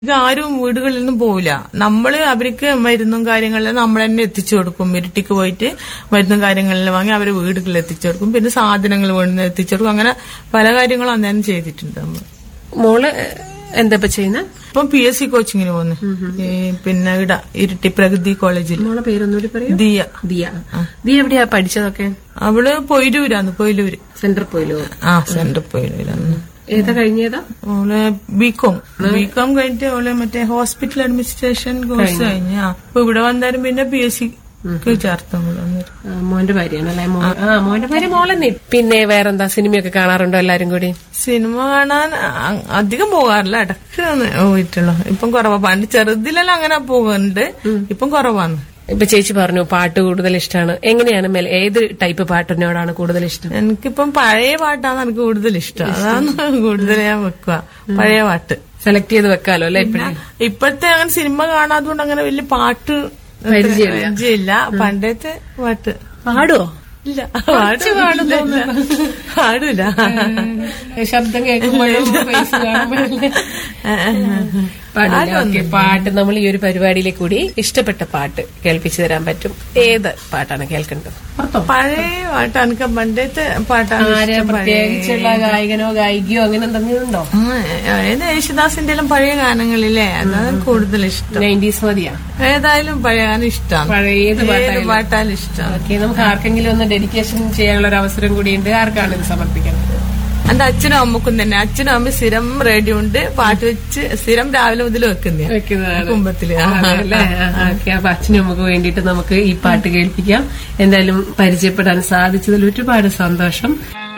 ഇത് ആരും വീടുകളിൽ നിന്നും പോവില്ല നമ്മള് അവർക്ക് മരുന്നും കാര്യങ്ങളെല്ലാം നമ്മൾ തന്നെ എത്തിച്ചു കൊടുക്കും ഇരുട്ടിക്ക് പോയിട്ട് മരുന്നും കാര്യങ്ങളെല്ലാം വാങ്ങി അവരെ വീടുകളിൽ എത്തിച്ചു കൊടുക്കും പിന്നെ സാധനങ്ങൾ വേണ്ടുന്ന എത്തിച്ചു കൊടുക്കും അങ്ങനെ പല കാര്യങ്ങളും അന്നേരം ചെയ്തിട്ടുണ്ട് നമ്മൾ മോള് എന്താ ഇപ്പൊ ചെയ്യുന്നത് ഇപ്പം പി എസ് സി കോച്ചിങ്ങിന് പോകുന്നു ഈ പിന്നെ ഇട ഇരിട്ടി പ്രകൃതി കോളേജിൽ മോളെ പേരൊന്നുകൂടി പറയൂ ദിയ ദിയ ദിയ എവിടെയാ പഠിച്ചതൊക്കെ അവള് പൊയിലൂരാന്ന് പൊയിലൂര് സെന്റർ പോയില്ലോ ആ സെന്റർ പൊയിലൂരാന്ന് ഏതാ കഴിഞ്ഞതാ അവള് ബികോം ബികോം കഴിഞ്ഞിട്ട് അവള് മറ്റേ ഹോസ്പിറ്റൽ അഡ്മിനിസ്ട്രേഷൻ കോഴ്സ് കഴിഞ്ഞ അപ്പൊ ഇവിടെ വന്നാലും പിന്നെ പി എസ് സിക്ക് ചേർത്തു നമ്മള് അന്നേരം. ആ, മോന്റെ ഭാര്യയാണല്ലേ മോൻ ആ മോന്റെ ഭാര്യ മോളെന്നെ പിന്നെ വേറെന്താ സിനിമയൊക്കെ കാണാറുണ്ടോ എല്ലാരും കൂടി സിനിമ കാണാൻ അ- അധികം പോകാറില്ല ഇടയ്ക്ക് ഒന്ന് പോയിട്ടുള്ളൂ ഇപ്പം കുറവാ പണ്ട് ചെറുതിലെല്ലാം അങ്ങനെ പോകുന്നുണ്ട് ഇപ്പം കുറവാണ് ഇപ്പൊ ചേച്ചി പറഞ്ഞു പാട്ട് കൂടുതൽ ഇഷ്ടമാണ് എങ്ങനെയാണ് മെൽ ഏത് ടൈപ്പ് പാട്ടിനോടാണ് കൂടുതൽ ഇഷ്ടം എനിക്കിപ്പം പഴയ പാട്ടാണ് എനിക്ക് കൂടുതൽ ഇഷ്ടം അതാണ് കൂടുതൽ ഞാൻ വെക്കുക പഴയ പാട്ട് സെലക്ട് ചെയ്ത് വെക്കാലോ അല്ലെ ഇപ്പഴേ ഇപ്പോഴത്തെ അങ്ങനെ സിനിമ കാണാത്തതുകൊണ്ട് അങ്ങനെ വലിയ പാട്ട് പരിചയമില്ല. പരിചയമില്ല പണ്ടത്തെ പാട്ട് പാടുവോ ഇല്ല പാടില്ല പാടില്ല ശബ്ദം കേൾക്കുമ്പോഴും face കാണുമ്പോഴല്ലേ? പാടില്ല ഓക്കെ പാട്ട് നമ്മൾ ഈ ഒരു പരിപാടിയിലെ കൂടി ഇഷ്ടപ്പെട്ട പാട്ട് കേൾപ്പിച്ചു തരാൻ പറ്റും ഏത് പാട്ടാണ് കേൾക്കേണ്ടത് പഴയ പാട്ട് എനിക്ക് പണ്ടത്തെ പാട്ടാണ് ആരെ ഇഷ്ടം. പ്രത്യേകിച്ചുള്ള ഗായകനോ ഗായികയോ അങ്ങനെ എന്തെങ്കിലും ഉണ്ടോ ഉം, ഏത് യേശുദാസിന്റെ എല്ലാം പഴയ ഗാനങ്ങളില്ലേ അതാണ് കൂടുതൽ ഇഷ്ടം നയൻറ്റീസ് മതിയാ ഏതായാലും പഴയ ഗാനം ഇഷ്ടമാണ് പഴയ ഏത് ഏത് പാട്ടായാലും പാട്ടാലും ഇഷ്ടമാണ് ഓക്കെ നമുക്ക് ആർക്കെങ്കിലും ഒന്ന് ഡെഡിക്കേഷൻ ചെയ്യാനുള്ള ഒരു അവസരം കൂടിയുണ്ട് ആർക്കാണ് ഇത് സമർപ്പിക്കുന്നത് എന്റെ അച്ഛനും അമ്മക്കും തന്നെ അച്ഛനും അമ്മ സ്ഥിരം റേഡിയോ ഉണ്ട് പാട്ട് വെച്ച് സ്ഥിരം രാവിലെ മുതൽ വെക്കുന്ന വെക്കുന്നതാണ് കുമ്പത്തില് ആ. അതല്ലേ? ആ, ഓക്കെ അപ്പൊ അച്ഛനും നമുക്ക് വേണ്ടിയിട്ട് നമുക്ക് ഈ പാട്ട് കേൾപ്പിക്കാം എന്തായാലും പരിചയപ്പെടാൻ സാധിച്ചതിൽ ഒരുപാട് സന്തോഷം